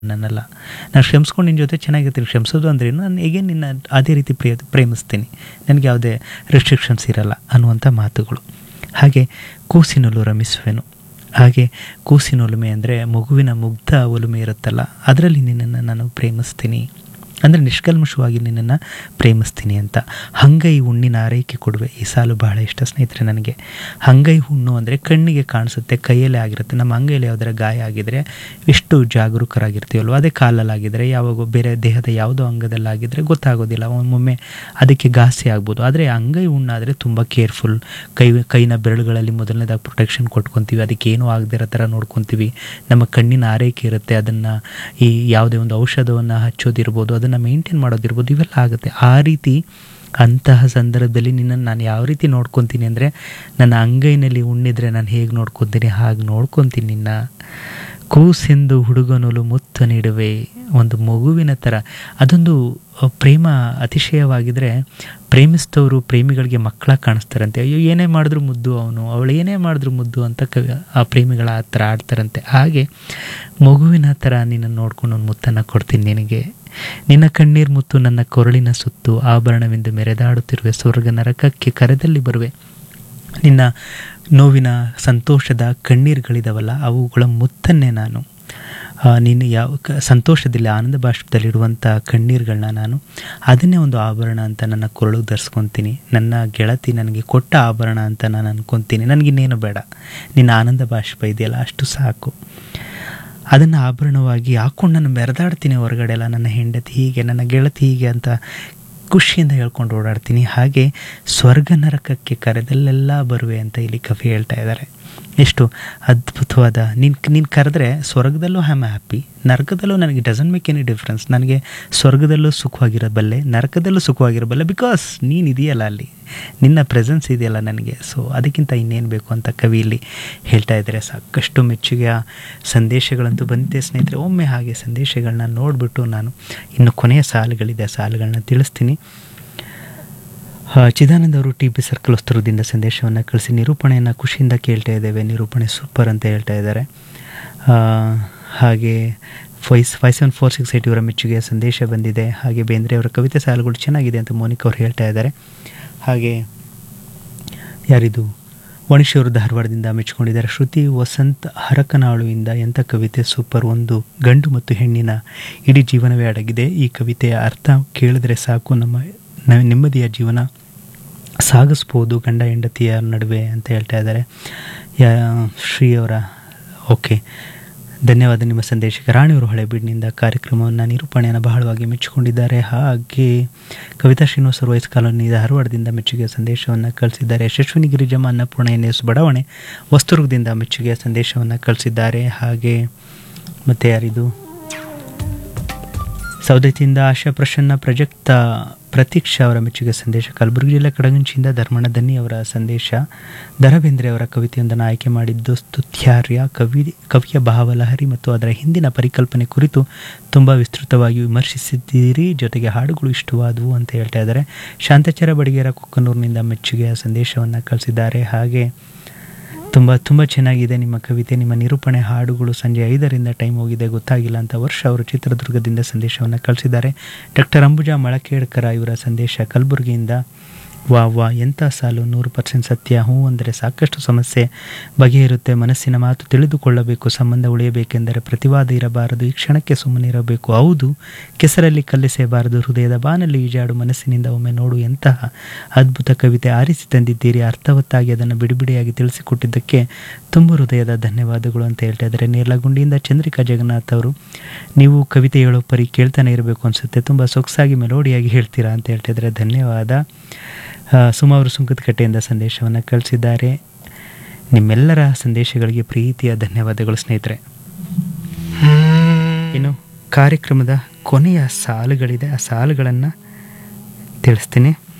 ನನ್ನಲ್ಲ ನಾನು ಕ್ಷಮಿಸ್ಕೊಂಡು ನಿನ್ನ ಜೊತೆ ಚೆನ್ನಾಗಿರ್ತೀನಿ ಕ್ಷಮಿಸೋದು ಅಂದ್ರೆ ನಾನು ಹೇಗೆ ನಿನ್ನ ಅದೇ ರೀತಿ ಪ್ರಿಯ ಪ್ರೇಮಿಸ್ತೀನಿ ನನಗೆ ಯಾವುದೇ ರೆಸ್ಟ್ರಿಕ್ಷನ್ಸ್ ಇರಲ್ಲ ಅನ್ನುವಂಥ ಮಾತುಗಳು ಹಾಗೆ ಕೂಸಿನಲ್ಲೂ ರಮಿಸುವೆನು ಹಾಗೆ ಕೂಸಿನೊಲುಮೆ ಅಂದರೆ ಮಗುವಿನ ಮುಗ್ಧ ಒಲುಮೆ ಇರುತ್ತಲ್ಲ ಅದರಲ್ಲಿ ನಿನ್ನನ್ನು ನಾನು ಪ್ರೇಮಿಸ್ತೀನಿ ಅಂದರೆ ನಿಷ್ಕಲ್ಮಶವಾಗಿ ನಿನ್ನನ್ನು ಪ್ರೇಮಿಸ್ತೀನಿ ಅಂತ ಹಂಗೈ ಹುಣ್ಣಿನ ಆರೈಕೆ ಕೊಡುವೆ ಈ ಸಾಲು ಬಹಳ ಇಷ್ಟ ಸ್ನೇಹಿತರೆ ನನಗೆ ಹಂಗೈ ಹುಣ್ಣು ಅಂದರೆ ಕಣ್ಣಿಗೆ ಕಾಣಿಸುತ್ತೆ ಕೈಯಲ್ಲೇ ಆಗಿರುತ್ತೆ ನಮ್ಮ ಅಂಗೈಯಲ್ಲಿ ಯಾವುದರ ಗಾಯ ಆಗಿದರೆ ಎಷ್ಟು ಜಾಗರೂಕರಾಗಿರ್ತೀವಲ್ವ ಅದೇ ಕಾಲಲ್ಲಾಗಿದ್ದರೆ ಯಾವಾಗ ಬೇರೆ ದೇಹದ ಯಾವುದೋ ಅಂಗದಲ್ಲಾಗಿದ್ದರೆ ಗೊತ್ತಾಗೋದಿಲ್ಲ ಒಮ್ಮೊಮ್ಮೆ ಅದಕ್ಕೆ ಘಾಸಿ ಆಗ್ಬೋದು ಆದರೆ ಅಂಗೈ ಹುಣ್ಣಾದರೆ ತುಂಬ ಕೇರ್ಫುಲ್ ಕೈ ಕೈನ ಬೆರಳುಗಳಲ್ಲಿ ಮೊದಲನೇದಾಗಿ ಪ್ರೊಟೆಕ್ಷನ್ ಕೊಟ್ಕೊತೀವಿ ಅದಕ್ಕೆ ಏನೂ ಆಗದಿರೋ ಥರ ನೋಡ್ಕೊತೀವಿ ನಮ್ಮ ಕಣ್ಣಿನ ಆರೈಕೆ ಇರುತ್ತೆ ಅದನ್ನು ಈ ಯಾವುದೇ ಒಂದು ಔಷಧವನ್ನು ಹಚ್ಚೋದಿರ್ಬೋದು ಅದನ್ನು ಮೇಂಟೈನ್ ಮಾಡೋದಿರ್ಬೋದು ಇವೆಲ್ಲ ಆಗುತ್ತೆ ಆ ರೀತಿ ಅಂತಹ ಸಂದರ್ಭದಲ್ಲಿ ನಿನ್ನನ್ನು ನಾನು ಯಾವ ರೀತಿ ನೋಡ್ಕೊತೀನಿ ಅಂದರೆ ನನ್ನ ಅಂಗೈನಲ್ಲಿ ಉಣ್ಣಿದ್ರೆ ನಾನು ಹೇಗೆ ನೋಡ್ಕೊತೀನಿ ಹಾಗೆ ನೋಡ್ಕೊತೀನಿ ನಿನ್ನ ಕೂಸೆಂದು ಹುಡುಗನಲು ಮುತ್ತು ನೀಡುವೆ ಒಂದು ಮಗುವಿನ ಥರ ಅದೊಂದು ಪ್ರೇಮ ಅತಿಶಯವಾಗಿದ್ದರೆ ಪ್ರೇಮಿಸಿದವರು ಪ್ರೇಮಿಗಳಿಗೆ ಮಕ್ಕಳ ಕಾಣಿಸ್ತಾರಂತೆ ಅಯ್ಯೋ ಏನೇ ಮಾಡಿದ್ರು ಮುದ್ದು ಅವನು ಅವಳು ಏನೇ ಮಾಡಿದ್ರು ಮುದ್ದು ಅಂತ ಕವಿ ಆ ಪ್ರೇಮಿಗಳ ಆ ಥರ ಆಡ್ತಾರಂತೆ ಹಾಗೆ ಮಗುವಿನ ಥರ ನಿನ್ನನ್ನು ನೋಡ್ಕೊಂಡು ಒಂದು ಮುತ್ತನ್ನು ಕೊಡ್ತೀನಿ ನಿನಗೆ ನಿನ್ನ ಕಣ್ಣೀರು ಮುತ್ತು ನನ್ನ ಕೊರಳಿನ ಸುತ್ತು ಆಭರಣವೆಂದು ಮೆರೆದಾಡುತ್ತಿರುವೆ ಸ್ವರ್ಗ ನರಕಕ್ಕೆ ಕರೆದಲ್ಲಿ ಬರುವೆ ನಿನ್ನ ನೋವಿನ ಸಂತೋಷದ ಕಣ್ಣೀರುಗಳಿದಾವಲ್ಲ ಅವುಗಳ ಮುತ್ತನ್ನೇ ನಾನು ನೀನು ಯಾವ ಕ ಸಂತೋಷದಲ್ಲಿ ಆನಂದ ಬಾಷ್ಪದಲ್ಲಿಡುವಂಥ ಕಣ್ಣೀರುಗಳನ್ನ ನಾನು ಅದನ್ನೇ ಒಂದು ಆಭರಣ ಅಂತ ನನ್ನ ಕೊರಳಿಗೆ ಧರಿಸ್ಕೊತೀನಿ ನನ್ನ ಗೆಳತಿ ನನಗೆ ಕೊಟ್ಟ ಆಭರಣ ಅಂತ ನಾನು ಅನ್ಕೊತೀನಿ ನನಗಿನ್ನೇನು ಬೇಡ ನಿನ್ನ ಆನಂದ ಬಾಷ್ಪ ಇದೆಯಲ್ಲ ಅಷ್ಟು ಸಾಕು ಅದನ್ನು ಆಭರಣವಾಗಿ ಹಾಕ್ಕೊಂಡು ನಾನು ಮೆರೆದಾಡ್ತೀನಿ ಹೊರಗಡೆ ಎಲ್ಲ ನನ್ನ ಹೆಂಡತಿ ಹೀಗೆ ನನ್ನ ಗೆಳತಿ ಹೀಗೆ ಅಂತ ಖುಷಿಯಿಂದ ಹೇಳ್ಕೊಂಡು ಓಡಾಡ್ತೀನಿ ಹಾಗೆ ಸ್ವರ್ಗ ನರಕಕ್ಕೆ ಕರೆದಲ್ಲೆಲ್ಲ ಬರುವೆ ಅಂತ ಇಲ್ಲಿ ಕವಿ ಹೇಳ್ತಾ ಇದ್ದಾರೆ ಎಷ್ಟು ಅದ್ಭುತವಾದ ನೀನು ನೀನು ಕರೆದ್ರೆ ಸ್ವರ್ಗದಲ್ಲೂ ಐ ಆಮ್ ಹ್ಯಾಪಿ ನರಕದಲ್ಲೂ ನನಗೆ ಡಸಂಟ್ ಮೇಕ್ ಎನಿ ಡಿಫ್ರೆನ್ಸ್ ನನಗೆ ಸ್ವರ್ಗದಲ್ಲೂ ಸುಖವಾಗಿರಬಲ್ಲೆ ನರಕದಲ್ಲೂ ಸುಖವಾಗಿರಬಲ್ಲೆ ಬಿಕಾಸ್ ನೀನು ಇದೆಯಲ್ಲ ಅಲ್ಲಿ ನಿನ್ನ ಪ್ರೆಸೆನ್ಸ್ ಇದೆಯಲ್ಲ ನನಗೆ ಸೊ ಅದಕ್ಕಿಂತ ಇನ್ನೇನು ಬೇಕು ಅಂತ ಕವಿ ಇಲ್ಲಿ ಹೇಳ್ತಾ ಇದ್ದಾರೆ ಸಾಕಷ್ಟು ಮೆಚ್ಚುಗೆಯ ಸಂದೇಶಗಳಂತೂ ಬಂದಿದೆ ಸ್ನೇಹಿತರೆ ಒಮ್ಮೆ ಹಾಗೆ ಸಂದೇಶಗಳನ್ನ ನೋಡಿಬಿಟ್ಟು ನಾನು ಇನ್ನು ಕೊನೆಯ ಸಾಲುಗಳಿದೆ ಸಾಲುಗಳನ್ನ ತಿಳಿಸ್ತೀನಿ ಚಿದಾನಂದ ಅವರು ಟಿ ಬಿ ಸರ್ಕಲ್ ವಸ್ತುರದಿಂದ ಸಂದೇಶವನ್ನು ಕಳಿಸಿ ನಿರೂಪಣೆಯನ್ನು ಖುಷಿಯಿಂದ ಕೇಳ್ತಾ ಇದ್ದೇವೆ ನಿರೂಪಣೆ ಸೂಪರ್ ಅಂತ ಹೇಳ್ತಾ ಇದ್ದಾರೆ ಹಾಗೆ ಫೈಸ್ five seven four six eight ಇವರ ಮೆಚ್ಚುಗೆಯ ಸಂದೇಶ ಬಂದಿದೆ ಹಾಗೆ ಬೇಂದ್ರೆ ಅವರ ಕವಿತೆ ಸಾಲುಗಳು ಚೆನ್ನಾಗಿದೆ ಅಂತ ಮೋನಿಕ್ ಅವರು ಹೇಳ್ತಾ ಇದ್ದಾರೆ ಹಾಗೆ ಯಾರಿದು ವಣಿಶವರು ಧಾರವಾಡದಿಂದ ಮೆಚ್ಚಿಕೊಂಡಿದ್ದಾರೆ ಶ್ರುತಿ ವಸಂತ್ ಹರಕನಾಳುವಿಂದ ಎಂಥ ಕವಿತೆ ಸೂಪರ್ ಒಂದು ಗಂಡು ಮತ್ತು ಹೆಣ್ಣಿನ ಇಡೀ ಜೀವನವೇ ಅಡಗಿದೆ ಈ ಕವಿತೆಯ ಅರ್ಥ ಕೇಳಿದ್ರೆ ಸಾಕು ನಮ್ಮ ನೆಮ್ಮದಿಯ ಜೀವನ ಸಾಗಿಸ್ಬೋದು ಗಂಡ ಹೆಂಡತಿಯ ನಡುವೆ ಅಂತ ಹೇಳ್ತಾ ಇದ್ದಾರೆ ಯಾ ಶ್ರೀ ಅವರ ಓಕೆ ಧನ್ಯವಾದ ನಿಮ್ಮ ಸಂದೇಶಕ್ಕೆ ರಾಣಿಯವರು ಹಳೆಬೀಡಿನಿಂದ ಕಾರ್ಯಕ್ರಮವನ್ನು ನಿರೂಪಣೆಯನ್ನು ಬಹಳವಾಗಿ ಮೆಚ್ಚಿಕೊಂಡಿದ್ದಾರೆ ಹಾಗೆ ಕವಿತಾ ಶ್ರೀನಿವಾಸರು ವಯಸ್ ಕಾಲೋನಿ ಧಾರವಾಡದಿಂದ ಮೆಚ್ಚುಗೆಯ ಸಂದೇಶವನ್ನು ಕಳಿಸಿದ್ದಾರೆ ಯಶಸ್ವಿನಿ ಗಿರಿಜಮ್ಮ ಅನ್ನಪೂರ್ಣ ಎನ್ ಎಸ್ ಬಡಾವಣೆ ವಸ್ತುರ್ಗದಿಂದ ಮೆಚ್ಚುಗೆಯ ಸಂದೇಶವನ್ನು ಕಳಿಸಿದ್ದಾರೆ ಹಾಗೆ ಮತ್ತು ಯಾರಿದು ಸೌದತ್ತಿಯಿಂದ ಆಶಾ ಪ್ರಸನ್ನ ಪ್ರಜಕ್ತ ಪ್ರತೀಕ್ಷಾ ಅವರ ಮೆಚ್ಚುಗೆ ಸಂದೇಶ ಕಲಬುರಗಿ ಜಿಲ್ಲೆ ಕಡಗಂಚಿಯಿಂದ ಧರ್ಮಣ ದನ್ನಿ ಅವರ ಸಂದೇಶ ದರಬೇಂದ್ರೆ ಅವರ ಕವಿತೆಯೊಂದನ್ನು ಆಯ್ಕೆ ಮಾಡಿದ್ದು ಸ್ತುತ್ಯಾರ್ಯ ಕವಿ ಕವಿಯ ಭಾವಲಹರಿ ಮತ್ತು ಅದರ ಹಿಂದಿನ ಪರಿಕಲ್ಪನೆ ಕುರಿತು ತುಂಬ ವಿಸ್ತೃತವಾಗಿ ವಿಮರ್ಶಿಸಿದ್ದೀರಿ ಜೊತೆಗೆ ಹಾಡುಗಳು ಇಷ್ಟವಾದವು ಅಂತ ಹೇಳ್ತಾ ಇದ್ದಾರೆ ಶಾಂತಚರ ಬಡಿಗೇರ ಕೊಕ್ಕನೂರಿನಿಂದ ಮೆಚ್ಚುಗೆಯ ಸಂದೇಶವನ್ನು ಕಳಿಸಿದ್ದಾರೆ ಹಾಗೆ ತುಂಬ ತುಂಬ ಚೆನ್ನಾಗಿದೆ ನಿಮ್ಮ ಕವಿತೆ ನಿಮ್ಮ ನಿರೂಪಣೆ ಹಾಡುಗಳು ಸಂಜೆ ಐದರಿಂದ ಟೈಮ್ ಹೋಗಿದೆ ಗೊತ್ತಾಗಿಲ್ಲ ಅಂತ ವರ್ಷ ಅವರು ಚಿತ್ರದುರ್ಗದಿಂದ ಸಂದೇಶವನ್ನು ಕಳಿಸಿದ್ದಾರೆ ಡಾಕ್ಟರ್ ಅಂಬುಜಾ ಮಳಕೇಡ್ಕರ ಇವರ ಸಂದೇಶ ಕಲಬುರಗಿಯಿಂದ ವಾ ವಾ ಎಂಥ ಸಾಲು ನೂರು ಪರ್ಸೆಂಟ್ ಸತ್ಯ ಹ್ಞೂ ಅಂದರೆ ಸಾಕಷ್ಟು ಸಮಸ್ಯೆ ಬಗೆಯಿರುತ್ತೆ ಮನಸ್ಸಿನ ಮಾತು ತಿಳಿದುಕೊಳ್ಳಬೇಕು ಸಂಬಂಧ ಉಳಿಯಬೇಕೆಂದರೆ ಪ್ರತಿವಾದ ಇರಬಾರದು ಈ ಕ್ಷಣಕ್ಕೆ ಸುಮ್ಮನೆ ಇರಬೇಕು ಹೌದು ಕೆಸರಲ್ಲಿ ಕಲ್ಲಿಸಬಾರದು ಹೃದಯದ ಬಾನಲ್ಲಿ ಈಜಾಡು ಮನಸ್ಸಿನಿಂದ ಒಮ್ಮೆ ನೋಡು ಎಂತಹ ಅದ್ಭುತ ಕವಿತೆ ಆರಿಸಿ ತಂದಿದ್ದೀರಿ ಅರ್ಥವತ್ತಾಗಿ ಅದನ್ನು ಬಿಡಿಬಿಡಿಯಾಗಿ ತಿಳಿಸಿಕೊಟ್ಟಿದ್ದಕ್ಕೆ ತುಂಬ ಹೃದಯದ ಧನ್ಯವಾದಗಳು ಅಂತ ಹೇಳ್ತಾ ಇದ್ದಾರೆ ನೇರ್ಲಗುಂಡಿಯಿಂದ ಚಂದ್ರಿಕಾ ಜಗನ್ನಾಥ್ ಅವರು ನೀವು ಕವಿತೆ ಹೇಳೋ ಪರಿ ಕೇಳ್ತಾನೆ ಇರಬೇಕು ಅನಿಸುತ್ತೆ ತುಂಬ ಸೊಗಸಾಗಿ ಮೆಲೋಡಿಯಾಗಿ ಹೇಳ್ತೀರಾ ಅಂತ ಹೇಳ್ತಾ ಇದ್ದಾರೆ ಧನ್ಯವಾದ ಸುಮಾ ಅವರು ಸುಂಕದಕಟ್ಟೆಯಿಂದ ಸಂದೇಶವನ್ನು ಕಳಿಸಿದ್ದಾರೆ ನಿಮ್ಮೆಲ್ಲರ ಸಂದೇಶಗಳಿಗೆ ಪ್ರೀತಿಯ ಧನ್ಯವಾದಗಳು ಸ್ನೇಹಿತರೆ ಇನ್ನು ಕಾರ್ಯಕ್ರಮದ ಕೊನೆಯ ಸಾಲುಗಳಿದೆ ಆ ಸಾಲುಗಳನ್ನು ತಿಳಿಸ್ತೀನಿ